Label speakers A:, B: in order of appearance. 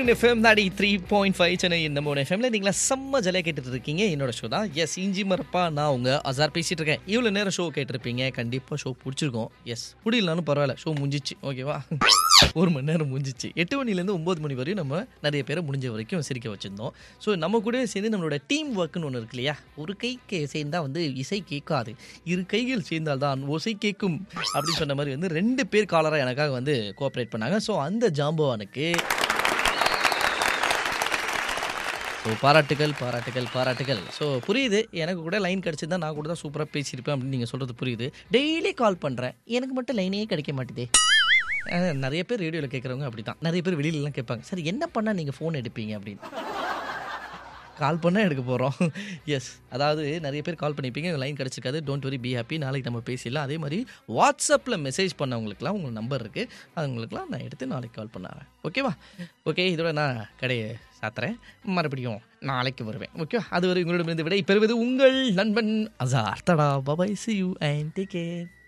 A: marine FM ninety three point five Chennai இந்த மூணு எஃப்எம்ல நீங்களா செம்ம ஜலையாக கேட்டுட்டு இருக்கீங்க என்னோட ஷோ தான் எஸ் இஞ்சி மரப்பா நான் உங்க அசார் பேசிட்டு இருக்கேன் இவ்வளோ நேரம் ஷோ கேட்டிருப்பீங்க கண்டிப்பாக ஷோ பிடிச்சிருக்கோம் எஸ் முடியலனாலும் பரவாயில்ல ஷோ முடிஞ்சிச்சு ஓகேவா ஒரு மணி நேரம் முடிஞ்சிச்சு எட்டு மணிலேருந்து ஒம்பது மணி வரையும் நம்ம நிறைய பேரை முடிஞ்ச வரைக்கும் சிரிக்க வச்சிருந்தோம் ஸோ நம்ம கூட சேர்ந்து நம்மளோட டீம் ஒர்க்குன்னு ஒன்று இருக்கு இல்லையா ஒரு கை கே- சேர்ந்தா வந்து இசை கேட்காது இரு கைகள் சேர்ந்தால் தான் ஓசை கேட்கும் அப்படின்னு சொன்ன மாதிரி வந்து ரெண்டு பேர் காலராக எனக்காக வந்து கோஆப்ரேட் பண்ணாங்க ஸோ அந்த ஜாம்பவானுக்கு ஸோ பாராட்டுகள் பாராட்டுகள் பாராட்டுகள் ஸோ புரியுது எனக்கு கூட லைன் கிடச்சிருந்தா நான் கூட தான் சூப்பராக பேசியிருப்பேன் அப்படின்னு நீங்கள் சொல்கிறது புரியுது டெய்லி கால் பண்ணுறேன் எனக்கு மட்டும் லைனே கிடைக்க மாட்டேதே அஹ், நிறைய பேர் ரேடியோவில் கேட்குறவங்க அப்படி தான் நிறைய பேர் வெளியிலலாம் கேட்பாங்க சார் என்ன பண்ணால் நீங்கள் ஃபோன் எடுப்பீங்க அப்படின்னு கால் பண்ணால் எடுக்க போகிறோம் எஸ் அதாவது நிறைய பேர் கால் பண்ணியிருப்பீங்க லைன் கிடச்சிருக்காது டோன்ட் வரி பி ஹாப்பி நாளைக்கு நம்ம பேசிடலாம் அதே மாதிரி வாட்ஸ்அப்பில் மெசேஜ் பண்ணவங்களுக்குலாம் உங்கள் நம்பர் இருக்குது அவங்களுக்குலாம் நான் எடுத்து நாளைக்கு கால் பண்ணாரேன் ஓகேவா ஓகே இதோட நான் கடையை சாத்துறேன் மறுபடியும் நாளைக்கு வருவேன் ஓகே அதுவரை உங்களிடமிருந்து விடை பெறுவது உங்கள் நண்பன் அசார் தடா bye bye see you and take care